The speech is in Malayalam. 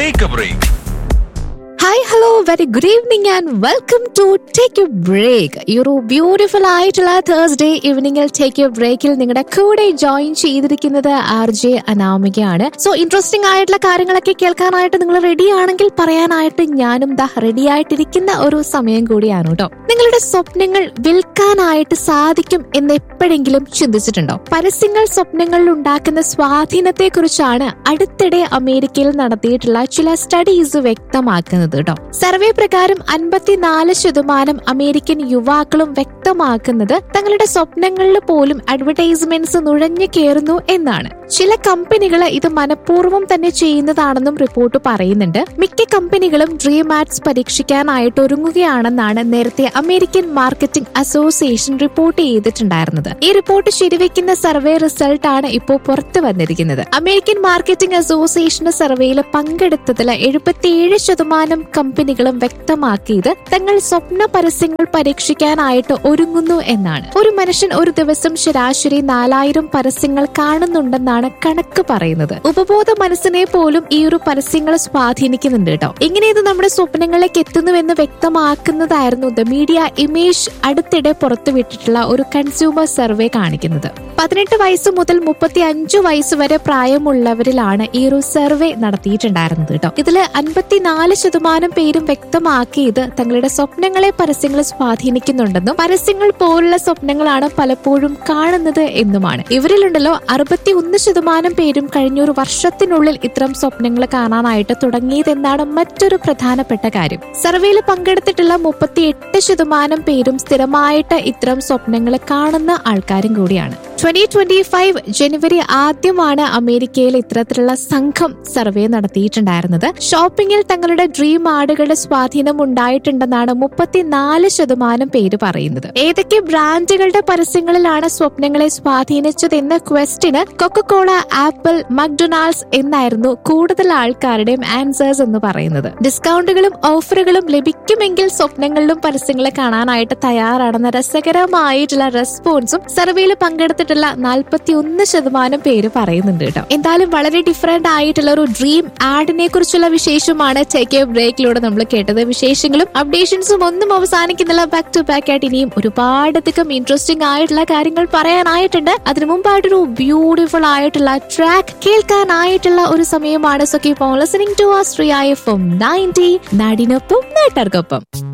take a break hi hello very good evening and welcome to take you break ഈ ഒരു ബ്യൂട്ടിഫുൾ ആയിട്ടുള്ള തേഴ്സ്ഡേ ഈവനിങ്ങിൽ ടേക്ക് യു ബ്രേക്കിൽ നിങ്ങളുടെ കൂടെ ജോയിൻ ചെയ്തിരിക്കുന്നത് ആർ ജെ അനാമികയാണ് സോ ഇൻട്രസ്റ്റിംഗ് ആയിട്ടുള്ള കാര്യങ്ങളൊക്കെ കേൾക്കാനായിട്ട് നിങ്ങൾ റെഡി ആണെങ്കിൽ പറയാനായിട്ട് ഞാനും ദാ റെഡി ആയിട്ടിരിക്കുന്ന ഒരു സമയം കൂടിയാണ് കേട്ടോ നിങ്ങളുടെ സ്വപ്നങ്ങൾ വിൽക്കാനായിട്ട് സാധിക്കും എന്ന് എപ്പോഴെങ്കിലും ചിന്തിച്ചിട്ടുണ്ടോ പരസ്യങ്ങൾ സ്വപ്നങ്ങളിൽ ഉണ്ടാക്കുന്ന സ്വാധീനത്തെ കുറിച്ചാണ് അടുത്തിടെ അമേരിക്കയിൽ നടത്തിയിട്ടുള്ള ചില സ്റ്റഡീസ് വ്യക്തമാക്കുന്നത് കേട്ടോ സർവേ പ്രകാരം അൻപത്തിനാല് ശതമാനം അമേരിക്കൻ യുവാക്കളും വ്യക്തമാക്കുന്നത് തങ്ങളുടെ സ്വപ്നങ്ങളിൽ പോലും അഡ്വർടൈസ്മെന്റ്സ് നുഴഞ്ഞു കയറുന്നു എന്നാണ് ചില കമ്പനികൾ ഇത് മനഃപൂർവ്വം തന്നെ ചെയ്യുന്നതാണെന്നും റിപ്പോർട്ട് പറയുന്നുണ്ട് മിക്ക കമ്പനികളും ഡ്രീം ആഡ്സ് പരീക്ഷിക്കാനായിട്ട് ഒരുങ്ങുകയാണെന്നാണ് നേരത്തെ അമേരിക്കൻ മാർക്കറ്റിംഗ് അസോസിയേഷൻ റിപ്പോർട്ട് ചെയ്തിട്ടുണ്ടായിരുന്നത് ഈ റിപ്പോർട്ട് ശരിവെക്കുന്ന സർവേ റിസൾട്ട് ആണ് ഇപ്പോൾ പുറത്തു വന്നിരിക്കുന്നത് അമേരിക്കൻ മാർക്കറ്റിംഗ് അസോസിയേഷന്റെ സർവേയിൽ പങ്കെടുത്തതിൽ എഴുപത്തിയേഴ് ശതമാനം കമ്പനികളും വ്യക്തമാക്കിയത് തങ്ങൾ സ്വപ്ന പരസ്യങ്ങൾ പരീക്ഷിക്കാനായിട്ട് ഒരുങ്ങുന്നു എന്നാണ് ഒരു മനുഷ്യൻ ഒരു ദിവസം ശരാശരി നാലായിരം പരസ്യങ്ങൾ കാണുന്നുണ്ടെന്നാണ് കണക്ക് പറയുന്നത് ഉപബോധ മനസ്സിനെ പോലും ഈ ഒരു പരസ്യങ്ങൾ സ്വാധീനിക്കുന്നുണ്ട് കേട്ടോ എങ്ങനെ ഇത് നമ്മുടെ സ്വപ്നങ്ങളിലേക്ക് എത്തുന്നുവെന്ന് വ്യക്തമാക്കുന്നതായിരുന്നു ദ മീഡിയ ഇമേജ് അടുത്തിടെ പുറത്തുവിട്ടിട്ടുള്ള ഒരു കൺസ്യൂമർ സർവേ കാണിക്കുന്നത് പതിനെട്ട് വയസ്സ് മുതൽ മുപ്പത്തി അഞ്ചു വയസ്സ് വരെ പ്രായമുള്ളവരിലാണ് ഈ ഒരു സർവേ നടത്തിയിട്ടുണ്ടായിരുന്നത് കേട്ടോ ഇതില് അൻപത്തിനാല് ശതമാനം പേരും വ്യക്തമാക്കിയത് തങ്ങളുടെ സ്വപ്നങ്ങളെ പരസ്യങ്ങൾ സ്വാധീനിക്കുന്നുണ്ടെന്നും പരസ്യങ്ങൾ പോലുള്ള സ്വപ്നങ്ങളാണ് പലപ്പോഴും കാണുന്നത് എന്നുമാണ് ഇവരിലുണ്ടല്ലോ അറുപത്തി ഒന്ന് ശതമാനം പേരും കഴിഞ്ഞൊരു വർഷത്തിനുള്ളിൽ ഇത്തരം സ്വപ്നങ്ങൾ കാണാനായിട്ട് തുടങ്ങിയതെന്നാണ് മറ്റൊരു പ്രധാനപ്പെട്ട കാര്യം സർവേയിൽ പങ്കെടുത്തിട്ടുള്ള മുപ്പത്തി എട്ട് ശതമാനം പേരും സ്ഥിരമായിട്ട് ഇത്തരം സ്വപ്നങ്ങൾ കാണുന്ന ആൾക്കാരും കൂടിയാണ് ട്വന്റി ട്വന്റി ഫൈവ് ജനുവരി ആദ്യമാണ് അമേരിക്കയിൽ ഇത്തരത്തിലുള്ള സംഘം സർവേ നടത്തിയിട്ടുണ്ടായിരുന്നത് ഷോപ്പിംഗിൽ തങ്ങളുടെ ഡ്രീം ആടുകളുടെ സ്വാധീനം ഉണ്ടായിട്ടുണ്ടെന്നാണ് മുപ്പത്തിനാല് ശതമാനം പേര് പറയുന്നത് ഏതൊക്കെ ബ്രാൻഡുകളുടെ പരസ്യങ്ങളിലാണ് സ്വപ്നങ്ങളെ സ്വാധീനിച്ചതെന്ന ക്വസ്റ്റിന് കൊക്കക്കോള ആപ്പിൾ മക്ഡൊണാൾഡ്സ് എന്നായിരുന്നു കൂടുതൽ ആൾക്കാരുടെയും ആൻസേഴ്സ് എന്ന് പറയുന്നത് ഡിസ്കൗണ്ടുകളും ഓഫറുകളും ലഭിക്കുമെങ്കിൽ സ്വപ്നങ്ങളിലും പരസ്യങ്ങൾ കാണാനായിട്ട് തയ്യാറാണെന്ന രസകരമായിട്ടുള്ള റെസ്പോൺസും സർവേയിൽ പങ്കെടുത്തിട്ടുള്ള നാൽപ്പത്തി ഒന്ന് ശതമാനം പേര് പറയുന്നുണ്ട് കേട്ടോ എന്തായാലും വളരെ ഡിഫറെന്റ് ആയിട്ടുള്ള ഒരു ഡ്രീം ആഡിനെ കുറിച്ചുള്ള വിശേഷമാണ് ടേക്ക് എ ബ്രേക്കിലൂടെ നമ്മൾ കേട്ടത് വിശേഷങ്ങളും അപ്ഡേഷൻസും ഒന്നും അവസാനിക്കുന്നില്ല ബാക്ക് ടു ബാക്ക് ആയിട്ട് ഇനിയും ഒരുപാടധികം ഇൻട്രസ്റ്റിംഗ് ആയിട്ടുള്ള കാര്യങ്ങൾ പറയാനായിട്ടുണ്ട് അതിനു മുമ്പായിട്ടൊരു ബ്യൂട്ടിഫുൾ ആയിട്ടുള്ള ട്രാക്ക് കേൾക്കാനായിട്ടുള്ള ഒരു സമയമാണ് so keep on listening to ആ ശ്രീ എഫ് എം നയൻറ്റി നാടിനൊപ്പം നാട്ടുകാർക്കൊപ്പം